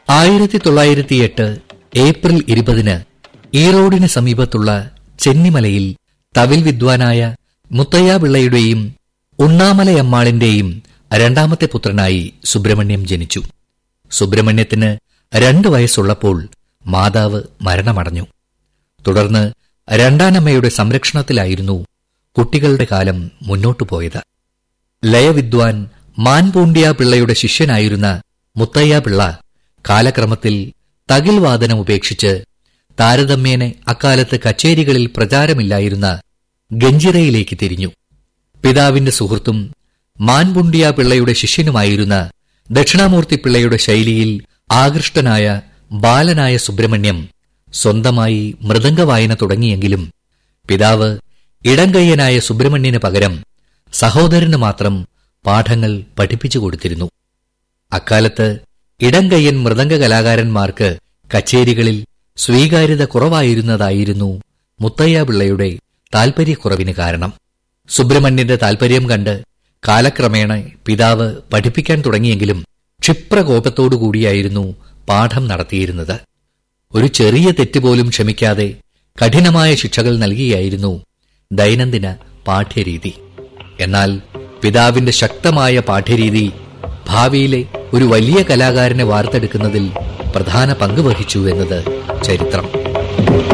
ആയിരത്തി തൊള്ളായിരത്തി എട്ട് ഏപ്രിൽ ഇരുപതിന് ഈറോഡിന് സമീപത്തുള്ള ചെന്നിമലയിൽ തവിൽ വിദ്വാനായ മുത്തയ്യ പിള്ളയുടെയും ഉണ്ണാമലയമ്മാളിന്റെയും രണ്ടാമത്തെ പുത്രനായി സുബ്രഹ്മണ്യം ജനിച്ചു സുബ്രഹ്മണ്യത്തിന് രണ്ടു വയസ്സുള്ളപ്പോൾ മാതാവ് മരണമടഞ്ഞു തുടർന്ന് രണ്ടാനമ്മയുടെ സംരക്ഷണത്തിലായിരുന്നു കുട്ടികളുടെ കാലം മുന്നോട്ടു പോയത് ലയവിദ്വാൻ മാൻപൂണ്ട്യ പിള്ളയുടെ ശിഷ്യനായിരുന്ന മുത്തയ്യ പിള്ള കാലക്രമത്തിൽ തകിൽ വാദനം ഉപേക്ഷിച്ച് താരതമ്യേന അക്കാലത്ത് കച്ചേരികളിൽ പ്രചാരമില്ലായിരുന്ന ഗഞ്ചിറയിലേക്ക് തിരിഞ്ഞു പിതാവിന്റെ സുഹൃത്തും മാൻപുണ്ട്യ പിള്ളയുടെ ശിഷ്യനുമായിരുന്ന ദക്ഷിണാമൂർത്തി പിള്ളയുടെ ശൈലിയിൽ ആകൃഷ്ടനായ ബാലനായ സുബ്രഹ്മണ്യം സ്വന്തമായി മൃദംഗവായന തുടങ്ങിയെങ്കിലും പിതാവ് ഇടംകയ്യനായ സുബ്രഹ്മണ്യന് പകരം സഹോദരന് മാത്രം പാഠങ്ങൾ പഠിപ്പിച്ചു കൊടുത്തിരുന്നു അക്കാലത്ത് ഇടംകയ്യൻ മൃദംഗ കലാകാരന്മാർക്ക് കച്ചേരികളിൽ സ്വീകാര്യത കുറവായിരുന്നതായിരുന്നു മുത്തയ്യ പിള്ളയുടെ താൽപര്യക്കുറവിന് കാരണം സുബ്രഹ്മണ്യന്റെ താൽപര്യം കണ്ട് കാലക്രമേണ പിതാവ് പഠിപ്പിക്കാൻ തുടങ്ങിയെങ്കിലും ക്ഷിപ്രകോപത്തോടുകൂടിയായിരുന്നു പാഠം നടത്തിയിരുന്നത് ഒരു ചെറിയ തെറ്റുപോലും ക്ഷമിക്കാതെ കഠിനമായ ശിക്ഷകൾ നൽകിയായിരുന്നു ദൈനംദിന പാഠ്യരീതി എന്നാൽ പിതാവിന്റെ ശക്തമായ പാഠ്യരീതി ഭാവിയിലെ ഒരു വലിയ കലാകാരനെ വാർത്തെടുക്കുന്നതിൽ പ്രധാന പങ്ക് വഹിച്ചു എന്നത് ചരിത്രം